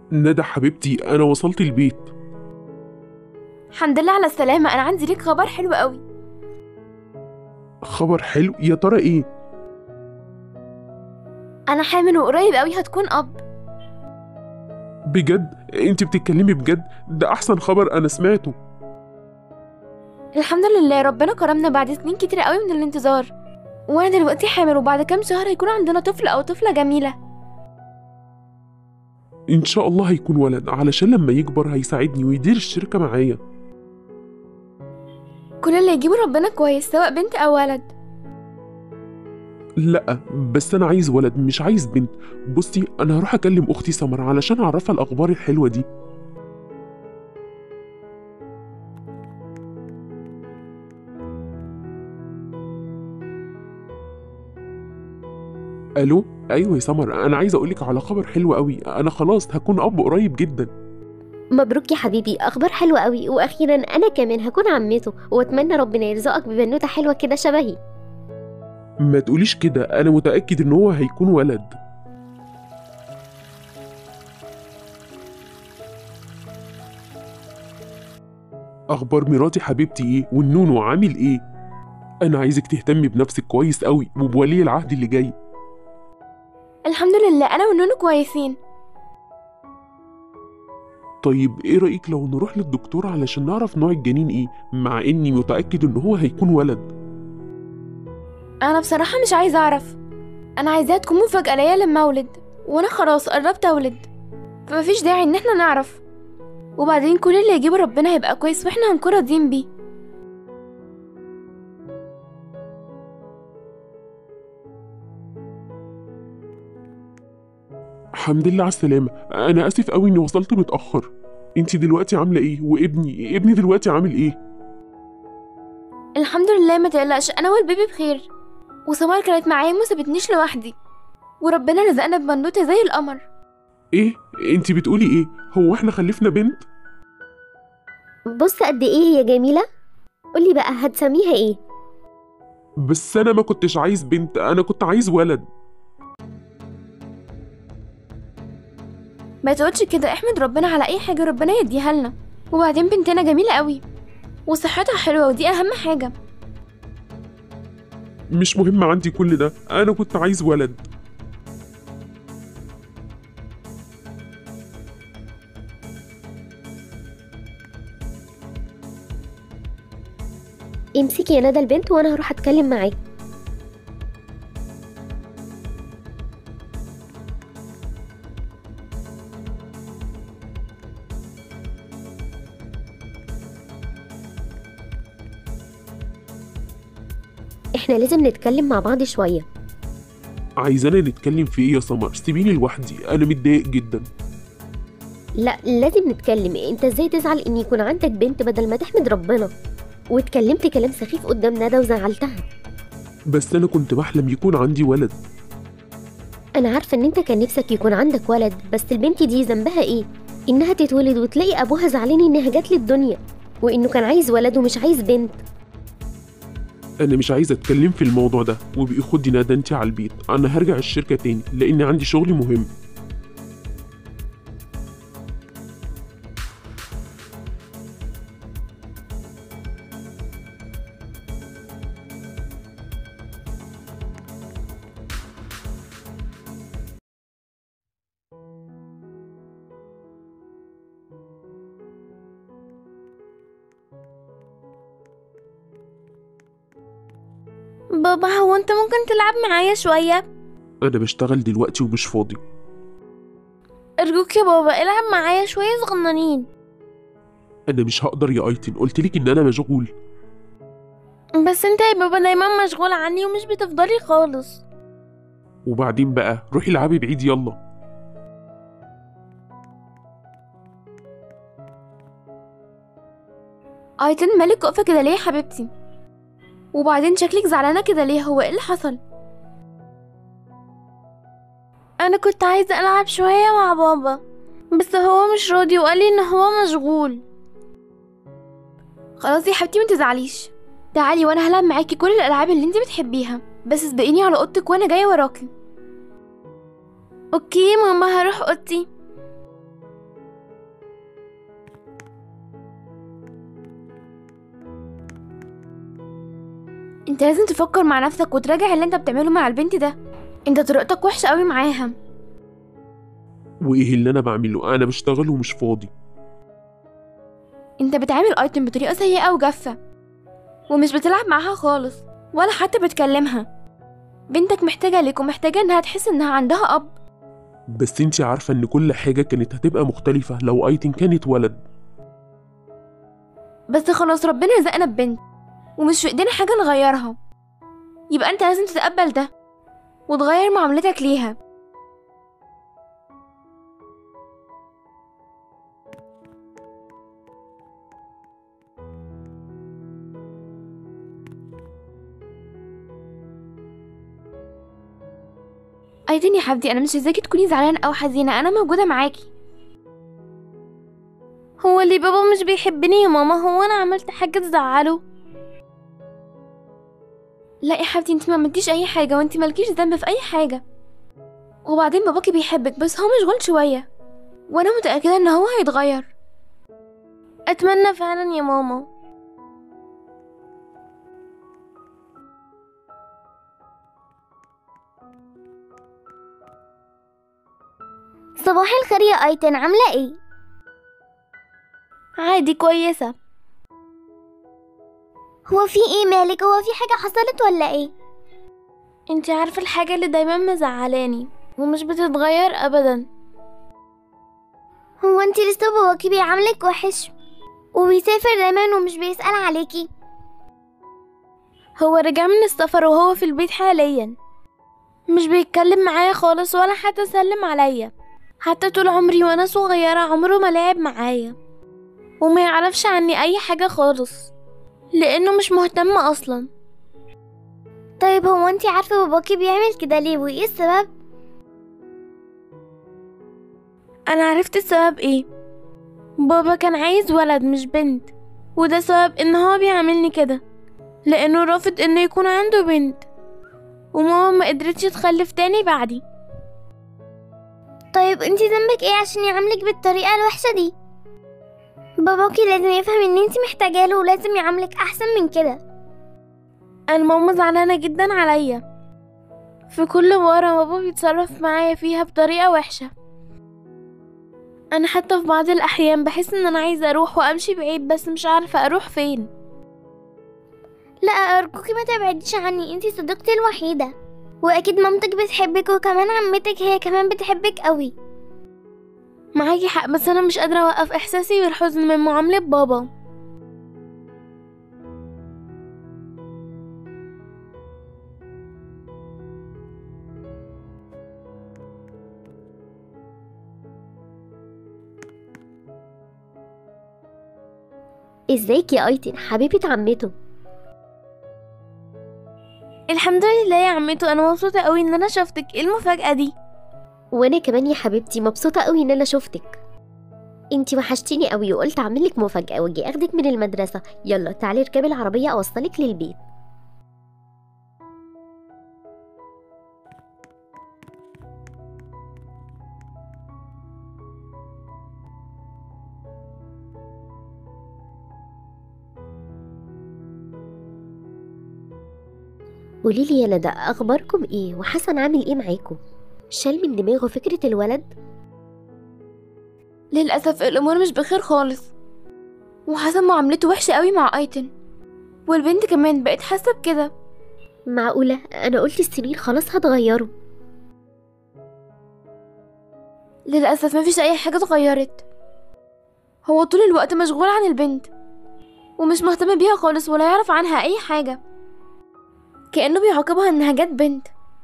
ندى حبيبتي انا وصلت البيت الحمد لله على السلامة أنا عندي ليك خبر حلو قوي خبر حلو يا ترى ايه أنا حامل وقريب قوي هتكون أب بجد انت بتتكلمي بجد ده احسن خبر انا سمعته الحمد لله ربنا كرمنا بعد سنين كتير قوي من الانتظار وأنا دلوقتي حامل وبعد كام شهر هيكون عندنا طفل أو طفلة جميلة ان شاء الله هيكون ولد علشان لما يكبر هيساعدني ويدير الشركة معايا كل اللي يجيبه ربنا كويس سواء بنت أو ولد لا بس انا عايز ولد مش عايز بنت بصي انا هروح اكلم اختي سمر علشان اعرفها الاخبار الحلوة دي الو ايوه يا سمر انا عايز اقولك على خبر حلو قوي انا خلاص هكون اب قريب جدا مبروك يا حبيبي اخبار حلوه قوي واخيرا انا كمان هكون عمته واتمنى ربنا يرزقك ببنوته حلوه كده شبهي ما تقوليش كده انا متاكد ان هو هيكون ولد اخبار مراتي حبيبتي ايه والنونو عامل ايه انا عايزك تهتمي بنفسك كويس قوي وبولي العهد اللي جاي الحمد لله أنا ونونو كويسين طيب ايه رايك لو نروح للدكتور علشان نعرف نوع الجنين ايه مع اني متاكد ان هو هيكون ولد أنا بصراحة مش عايزة أعرف أنا عايزاها تكون مفاجأة ليا لما أولد وأنا خلاص قربت أولد فمفيش داعي إن احنا نعرف وبعدين كل اللي يجيبه ربنا هيبقى كويس واحنا هنكون راضيين بيه الحمد لله على السلامه انا اسف قوي اني وصلت متاخر انتي دلوقتي عامله ايه وابني ابني دلوقتي عامل ايه الحمد لله ما تقلقش أنا والبيبي بخير وسمار كانت معايا وما سابتنيش لوحدي وربنا رزقنا ببنوتة زي القمر ايه انتي بتقولي ايه هو احنا خلفنا بنت بص قد ايه هي جميله قولي بقى هتسميها ايه بس انا ما كنتش عايز بنت انا كنت عايز ولد ما تقولش كده احمد ربنا على اي حاجه ربنا يديها لنا وبعدين بنتنا جميله قوي وصحتها حلوه ودي اهم حاجه مش مهم عندي كل ده انا كنت عايز ولد امسكي يا ندى البنت وانا هروح اتكلم معاه احنا لازم نتكلم مع بعض شويه عايزانا نتكلم في ايه يا سمر سيبيني لوحدي انا متضايق جدا لا لازم نتكلم انت ازاي تزعل ان يكون عندك بنت بدل ما تحمد ربنا واتكلمت كلام سخيف قدام ندى وزعلتها بس انا كنت بحلم يكون عندي ولد انا عارفه ان انت كان نفسك يكون عندك ولد بس البنت دي ذنبها ايه انها تتولد وتلاقي ابوها زعلان انها جات للدنيا وانه كان عايز ولد ومش عايز بنت انا مش عايز اتكلم في الموضوع ده وبقي خدي ندى انتي على البيت انا هرجع الشركه تاني لان عندي شغل مهم بابا هو انت ممكن تلعب معايا شويه انا بشتغل دلوقتي ومش فاضي ارجوك يا بابا العب معايا شويه صغننين انا مش هقدر يا ايتن قلتلك ان انا مشغول بس انت يا بابا دايما مشغول عني ومش بتفضلي خالص وبعدين بقى روحي العبي بعيد يلا ايتن مالك واقفه كده ليه يا حبيبتي وبعدين شكلك زعلانه كده ليه هو ايه اللي حصل انا كنت عايزه العب شويه مع بابا بس هو مش راضي وقال لي ان هو مشغول خلاص يا حبيبتي ما تزعليش تعالي وانا هلعب معاكي كل الالعاب اللي انت بتحبيها بس اسبقيني على اوضتك وانا جايه وراكي اوكي ماما هروح اوضتي انت لازم تفكر مع نفسك وتراجع اللي انت بتعمله مع البنت ده انت طريقتك وحشة قوي معاها وايه اللي انا بعمله انا بشتغل ومش فاضي انت بتعامل ايتم بطريقة سيئة وجافة ومش بتلعب معاها خالص ولا حتى بتكلمها بنتك محتاجة ليك ومحتاجة انها تحس انها عندها اب بس انتي عارفة ان كل حاجة كانت هتبقى مختلفة لو ايتن كانت ولد بس خلاص ربنا رزقنا ببنت ومش في ايدينا حاجة نغيرها يبقى انت لازم تتقبل ده وتغير معاملتك ليها ايضا يا حبيبتي انا مش عايزاكي تكوني زعلانه او حزينه انا موجوده معاكي هو اللي بابا مش بيحبني يا ماما هو انا عملت حاجه تزعله لا يا حبيبتي انت ما عملتيش اي حاجه وانت مالكيش ذنب في اي حاجه وبعدين باباكي بيحبك بس هو مشغول شويه وانا متاكده ان هو هيتغير اتمنى فعلا يا ماما صباح الخير يا ايتن عاملة ايه؟ عادي كويسه هو في ايه مالك هو في حاجة حصلت ولا ايه؟ انت عارفه الحاجه اللي دايما مزعلاني ومش بتتغير ابدا هو انتي لسه باباكي بيعاملك وحش وبيسافر دايما ومش بيسأل عليكي هو رجع من السفر وهو في البيت حاليا مش بيتكلم معايا خالص ولا حتى سلم عليا حتى طول عمري وانا صغيرة عمره ما لعب معايا وما يعرفش عني اي حاجة خالص لانه مش مهتم اصلا طيب هو انتي عارفة باباكي بيعمل كده ليه وايه السبب؟ انا عرفت السبب ايه بابا كان عايز ولد مش بنت وده سبب ان هو بيعملني كده لانه رافض انه يكون عنده بنت وماما ما قدرتش تخلف تاني بعدي طيب انتي ذنبك ايه عشان يعاملك بالطريقة الوحشة دي؟ باباكي لازم يفهم ان انتي محتاجة له ولازم يعاملك احسن من كده انا ماما زعلانه جدا عليا في كل مره بابا بيتصرف معايا فيها بطريقه وحشه انا حتى في بعض الاحيان بحس ان انا عايزه اروح وامشي بعيد بس مش عارفه اروح فين لا ارجوكي ما تبعديش عني انتي صديقتي الوحيدة واكيد مامتك بتحبك وكمان عمتك هي كمان بتحبك قوي معاكي حق بس انا مش قادره اوقف احساسي بالحزن من معامله بابا ازيك يا ايتن حبيبة عمته الحمد لله يا عمته انا مبسوطه قوي ان انا شفتك ايه المفاجاه دي وانا كمان يا حبيبتي مبسوطة قوي ان انا شفتك انتي وحشتيني قوي وقلت اعملك مفاجأة واجي اخدك من المدرسة يلا تعالي اركبي العربية اوصلك للبيت قوليلي يا ندى اخباركم ايه وحسن عامل ايه معاكم شال من دماغه فكرة الولد للاسف الامور مش بخير خالص وحسن معاملته وحشه قوي مع ايتن والبنت كمان بقت حاسه بكده معقولة انا قلت السنين خلاص هتغيروا للأسف مفيش أي حاجة اتغيرت هو طول الوقت مشغول عن البنت ومش مهتم بيها خالص ولا يعرف عنها أي حاجة كأنه بيعاقبها إنها جت بنت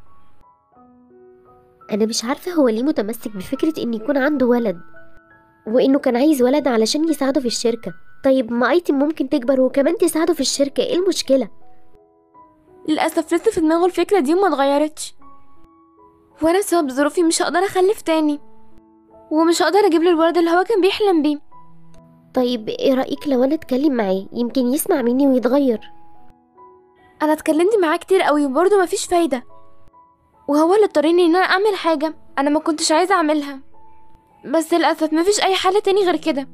انا مش عارفة هو ليه متمسك بفكرة ان يكون عنده ولد وانه كان عايز ولد علشان يساعده في الشركة طيب ما ايتم ممكن تكبر وكمان تساعده في الشركة ايه المشكلة للأسف لسه في دماغه الفكرة دي وما اتغيرتش وأنا بسبب ظروفي مش هقدر أخلف تاني ومش هقدر أجيب له الولد اللي هو كان بيحلم بيه طيب ايه رأيك لو انا اتكلم معاه يمكن يسمع مني ويتغير أنا اتكلمت معاه كتير قوي وبرضه مفيش فايدة وهو اللي اضطرني إن أنا أعمل حاجة أنا ما كنتش عايزة أعملها بس للأسف مفيش أي حل تاني غير كده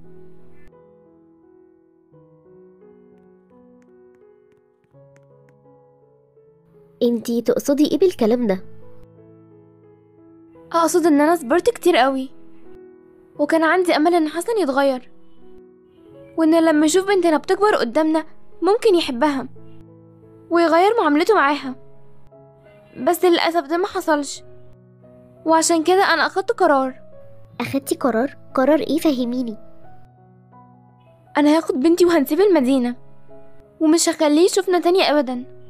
انتي تقصدي ايه بالكلام ده اقصد ان انا صبرت كتير قوي وكان عندي امل ان حسن يتغير وان لما يشوف بنتنا بتكبر قدامنا ممكن يحبها ويغير معاملته معاها بس للاسف ده ما حصلش وعشان كده انا اخدت قرار اخدتي قرار قرار ايه فهميني انا هاخد بنتي وهنسيب المدينه ومش هخليه يشوفنا تاني ابدا